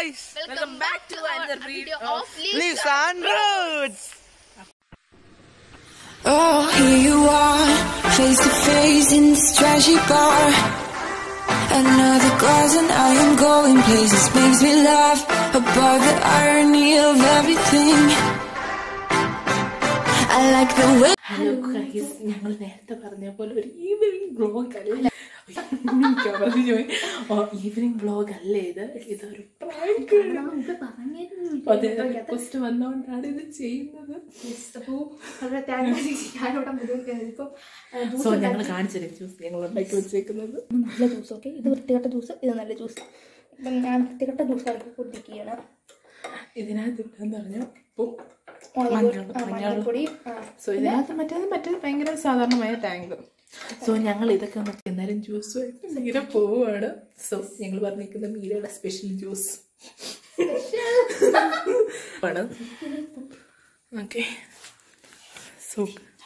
guys. Welcome back to another video of Leaves and roots. Oh, here you are, face to face in this trashy bar. Another glass and I am going places. Makes me laugh about the irony of everything. I like the way. Hello guys ഞങ്ങൾ നേരത്തെ പറഞ്ഞ പോലെ ഒരു evening blog അല്ല ഞാൻ പറഞ്ഞു പോയി evening blog അല്ല ഇത് ഇതൊരു prank ആണ്. അതെ റിക്വസ്റ്റ് വന്നോണ്ടാണ് ഇത് ചെയ്യുന്നത് സോ ഞങ്ങൾ കാണിച്ചു ജ്യൂസ് ഞങ്ങൾ ഉണ്ടാക്കി വെച്ചേക്കുന്നത് നല്ല ജ്യൂസ് ഓക്കെ ഇത് വൃത്തികെട്ട ജ്യൂസ് ഇത് നല്ല ജ്യൂസ് അപ്പം ഞാൻ വൃത്തികെട്ട ജ്യൂസ് കളി കുടിക്കുകയാണ് ഇതിനകത്ത് ഇട്ടെന്ന് പറഞ്ഞു ഉപ്പും മുളക് മഞ്ഞൾ ആ, മഞ്ഞൾ മഞ്ഞൾപ്പൊടി ആ, സോ ഇതിനകത്ത് മറ്റേത് മറ്റേത് ഭയങ്കര സാധാരണമായ ടാങ്ക് സോ ഞങ്ങൾ ഇതൊക്കെ നോക്കി എന്നാലും ജ്യൂസ് ഇങ്ങനെ പോവുകയാണ് സോ ഞങ്ങൾ പറഞ്ഞിരിക്കുന്ന മീരയുടെ സ്പെഷ്യൽ ജ്യൂസ് ആണ് okay so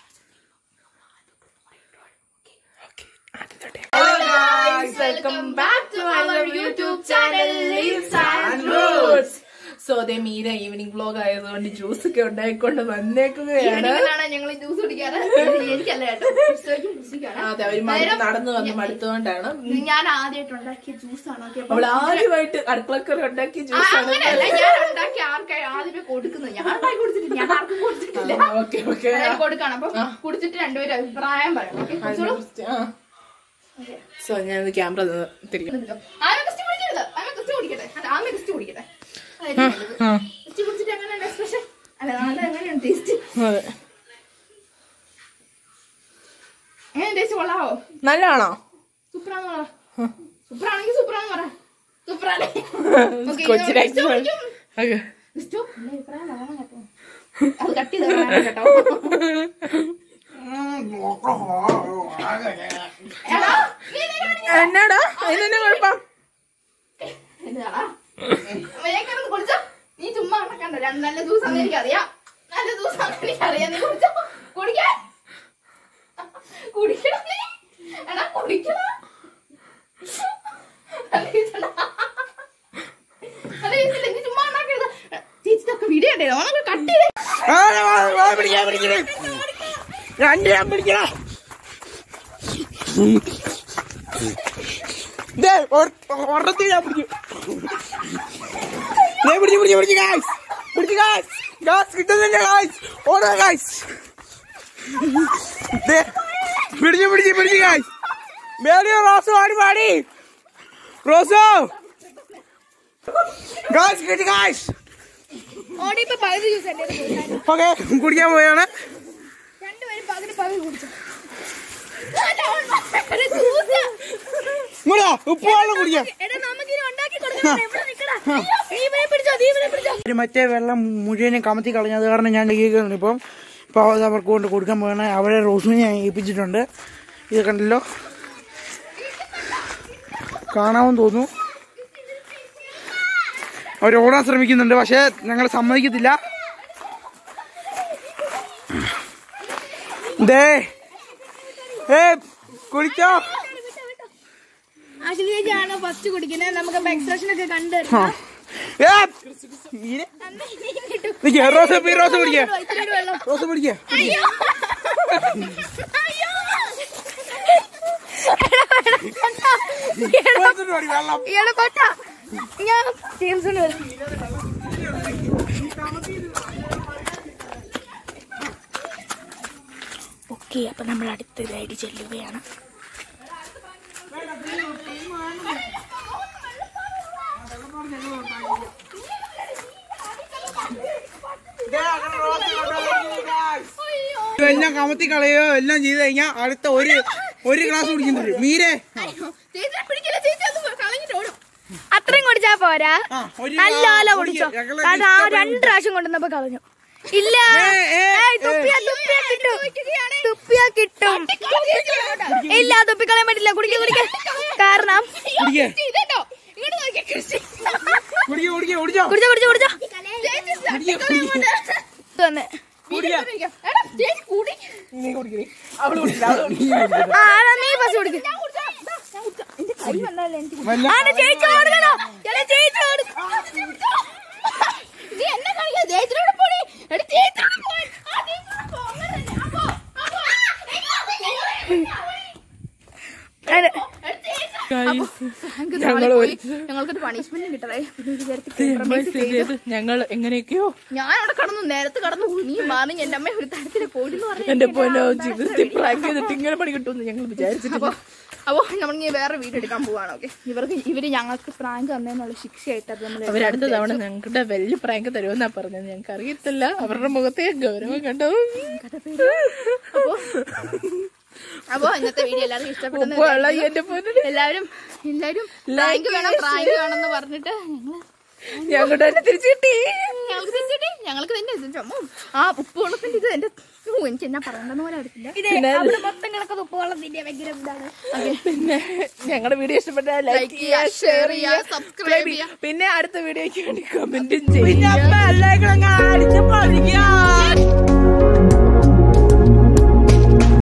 welcome back to our YouTube channel leaves and roots so അതേ മീര ഈവനിങ് വ്ലോഗ് ആയതുകൊണ്ട് ജ്യൂസ് ഒക്കെ ഉണ്ടായിക്കൊണ്ട് വന്നേക്കുകയാണ് ഇങ്ങനെയാണ് ഞങ്ങൾ ജ്യൂസ് കുടിക്കാറ് എനിക്കല്ല കേട്ടോ ക്രിസ്തുവിനും ക്രിസ്തുക്കാണ്. അതെ അവര് മടുത്ത് നടന്നു വന്ന് മടുത്തുകൊണ്ടാണ് ഇത് ഞാൻ ആദ്യമായിട്ട് ഉണ്ടാക്കിയ ജ്യൂസാണ് ഓക്കെ അവൾ ആദ്യമായിട്ട് അടുക്കളക്കറി ഉണ്ടാക്കിയ ജ്യൂസ് ആണ് അങ്ങനെയല്ല ഞാൻ ഉണ്ടാക്കി ആർക്കാ ആദ്യമേ കൊടുക്കുന്നത് ഞാൻ ഉണ്ടാക്കി കൊടുത്തിട്ടില്ല ഞാൻ ആർക്കും കൊടുത്തിട്ടില്ല ഓക്കെ ഓക്കെ ഞാൻ കൊടുക്കണം അപ്പം കുടിച്ചിട്ട് രണ്ടുപേരും അഭിപ്രായം പറയണം ഓക്കെ കുടിച്ചോളൂ സോ ഞാൻ ക്യാമറ തിരികെ ആമ ക്രിസ്തു കുടിക്കരുത് ആമ ക്രിസ്തു കുടിക്കട്ടെ അല്ല ആമ ക്രിസ്തു കുടിക്കട്ടെ ക്രിസ്തു കുടിച്ചിട്ട് എങ്ങനെയുണ്ട് എക്സ്പ്രഷൻ അല്ല നല്ല എങ്ങനെയുണ്ട് ടേസ്റ്റ് അതെ എങ്ങനെ ടേസ്റ്റ് കൊള്ളാവോ നല്ലതാണോ സൂപ്പറാന്ന് പറ സൂപ്പറാണെങ്കിൽ സൂപ്പറാന്ന് പറ സൂപ്പറാണ് കൊച്ചിനെ ഓക്കെ ക്രിസ്തു നല്ല അഭിപ്രായം പറയണം കേട്ടോ അത് കട്ട് ചെയ്ത് കളയണം കേട്ടോ എടാ, നീ ഇതിനെ കാണിക്ക- എന്നാടാ അതിനെന്നെ കുഴപ്പം എന്താടാ? മര്യാദയ്ക്കൊന്ന് കുടിച്ചോ. നീ ചുമ്മാ നടക്കണ്ട രണ്ട് നല്ല ദിവസം എനിക്കറിയാം നല്ല ദിവസം എനിക്കറിയാം നീ കുടിച്ചോ കുടിക്കാൻ കുടിക്കണം നീ എടാ കുടിക്കണം നല്ല ഇതെടാ. നല്ല ഇതില്ല, നീ ചുമ്മാ ഉണ്ടാക്കരുത്. ചേച്ചി ഇതൊക്കെ വീഡിയോ ഇട്ടേ ഓണൊക്കെ കട്ട് ചെയ്തേ പിടിക്കാം പിടിക്കണേ രണ്ട് ഞാൻ പിടിക്കണ ഒരെണ്ണത്തിൽ ഞാൻ പിടിക്കും ദേ പിടിച്ച് പിടിച്ച് പിടിച്ച് ഗായ്സ് പിടിച്ച് ഗായ്സ് ഗാസ് കിട്ടുന്നില്ല ഗായ്സ് ഓടോ ഗായ്സ് ദേ പിടിച്ച് പിടിച്ച് പിടിച്ച് ഗായ്സ് മേടിയോ റോസോ ആടി പാടി റോസോ ഗായ്സ് കിട്ടി ഗായ്സ് ഓടിപ്പോ പകുതി ജ്യൂസ് എന്റെ ഓക്കെ കുടിക്കാൻ പോയാണ് രണ്ടുപേരും പകുതി പകുതി കുടിച്ചു ജ്യൂസ് ഇങ്ങോട്ടാ ഉപ്പ് വെള്ളം കുടിക്കാം എടാ നമുക്കിനി ഉണ്ടാക്കി കൊടുക്കണം എവിടെ നിക്കടാ നീ ഇവനെ പിടിച്ചോ നീ ഇവനെ പിടിച്ചോ ഒരു മറ്റേ വെള്ളം മുഴുവനും കമത്തി കളഞ്ഞു അത് കാരണം ഞാൻ കേൾക്കുന്നുണ്ട് ഇപ്പം ഇപ്പോൾ അത് അവർക്ക് കൊണ്ട് കൊടുക്കാൻ പോകണ അവരെ റോസിനെ ഞാൻ ഏൽപ്പിച്ചിട്ടുണ്ട് ഇത് കണ്ടല്ലോ കാണാമെന്ന് തോന്നുന്നു അവർ ഓടാൻ ശ്രമിക്കുന്നുണ്ട് പക്ഷേ ഞങ്ങൾ സമ്മതിക്കത്തില്ല ദേ ഏ കുടിച്ചോ അശ്വതി ചേച്ചിയാണ് ഫസ്റ്റ് കുടിക്കുന്നത് നമുക്ക് എക്സ്പ്രഷൻ ഒക്കെ കണ്ടു ആ. ഏ, മീനെ. നിക്ക്, റോസ് പി- റോസ് പിടിക്കേ വെള്ളം റോസ് പിടിക്കേ അയ്യോ അയ്യോ വെള്ളം ഇയാളെ കൊട്ട ഞാൻ ജെയിംസിന് വരും ഓക്കെ അപ്പൊ നമ്മൾ അടുത്തതായിട്ട് ചെല്ലുകയാണ് എല്ലാം കമത്തി കളയോ എല്ലാം ചെയ്ത് കഴിഞ്ഞാൽ അടുത്ത ഒരു ഒരു ഗ്ലാസ് കുടിക്കുന്നുണ്ട് മീരെ ചേച്ചിനെ പിടിക്കില്ല ചേച്ചി അത് കളഞ്ഞിട്ട് ഓടും അത്രയും കുടിച്ചാ പോരാ ആ, ഒരു നല്ലോല ആ, കുടിച്ചോ ഞങ്ങള് കാരണം ആ ഇഷ്ടപ്പെട്ടു രണ്ട് പ്രാവശ്യം കൊണ്ടുവന്നപ്പോ കളഞ്ഞു ഇല്ല ഏ, ഏ, ഏയ്, തുപ്പിയാ തുപ്പിയാ കിട്ടും തുപ്പിയാ കിട്ടും ഇല്ല തുപ്പിക്കളയാൻ പറ്റില്ല കുടിക്ക കുടിക്ക കാരണം കുടിക്കേ ഇതേട്ടോ ഇങ്ങോട്ട് നോക്കിയേ കൃഷി കുടിക്കേ കുടിക്കേ കുടിച്ചോ കുടിച്ചോ കുടിച്ചോ കുടിച്ചോ കുടിക്കേ കുടിക്കേ ഇത് വന്ന് കുടിക്കേ എടാ, ചേച്ചി കുടി. നീ കുടിക്കേ അവള് കുടിക്കില്ല അവള് കുടിക്കില്ല ആ, എന്നാ നീ ഫസ്റ്റ് കുടിക്ക്. എന്റെ കൈ വന്നാലേ എനിക്ക് കുടി- വല്ല- ആ, എന്നാ ചേച്ചി കൊടുക്കണോ? എടാ, ചേച്ചി കൊടുക്ക. ഞങ്ങൾ പോയി ഞങ്ങൾക്കൊരു പണിഷ്മെന്റ് കിട്ടണേ പിന്നെ ഒരു തരത്തിൽ compromise ചെയ്ത് ഞങ്ങൾ എങ്ങനെയൊക്കെയോ ഞാൻ അവിടെ കടന്നു നേരത്തെ കടന്നു നീ മാറി എന്റെ അമ്മ ഒരു തരത്തിലെ കോടിന്ന് പറഞ്ഞു എന്റെ പൊന്നോ ജീവിതത്തിൽ പ്രാങ്ക് ചെയ്തിട്ട് ഇങ്ങനെ പണി കിട്ടുമെന്ന് ഞങ്ങൾ വിചാരിച്ചിട്ടില്ല അപ്പൊ അപ്പൊ നമ്മൾ ഇനി വേറെ വീഡിയോ എടുക്കാൻ പോവാണ് ഓക്കെ ഇവർക്ക് ഇവര് ഞങ്ങൾക്ക് പ്രാങ്ക് തന്നേന്നുള്ള ശിക്ഷയായിട്ട് അത് നമ്മൾ അവരടുത്ത തവണ ഞങ്ങളുടെ വലിയ പ്രാങ്ക് തരുമെന്നാ പറഞ്ഞത് ഞങ്ങൾക്ക് അറിയത്തില്ല അവരുടെ മുഖത്തെ ഗൗരവം കണ്ടോ അപ്പൊ അപ്പൊ ഇന്നത്തെ വീഡിയോ എല്ലാവർക്കും ഇഷ്ടപ്പെട്ടെന്ന് ഉപ്പുവെള്ളം എന്റെ പൊന്നിന് എല്ലാവരും എല്ലാവരും പ്രാങ്ക് വേണം പ്രാങ്ക് വേണം എന്ന് പറഞ്ഞിട്ട് ഞങ്ങള് ഞങ്ങളുടെ തന്നെ തിരിച്ചു കിട്ടി ഞങ്ങൾക്ക് തിരിച്ചിട്ട് ഞങ്ങൾക്ക് തന്നെ ഇത് ചുമ്മാ ആ ഉപ്പ് വെള്ളത്തിന്റെ ഇത് എന്റെ ഓ, എനിക്ക് എന്നാ പറയണ്ടെന്ന് പോലെ അറിയത്തില്ല പിന്നെ മൊത്തം കിടക്കുന്ന ഉപ്പ് വെള്ളത്തിന്റെ ഭയങ്കര ഇതാണ് പിന്നെ ഞങ്ങളുടെ വീഡിയോ ഇഷ്ടപ്പെട്ടാൽ ലൈക്ക് ലൈക്ക് ചെയ്യുക ചെയ്യുക ഷെയർ ചെയ്യുക സബ്സ്ക്രൈബ് ചെയ്യുക പിന്നെ അടുത്ത വീഡിയോയ്ക്ക് വേണ്ടി കമന്റും ചെയ്യുക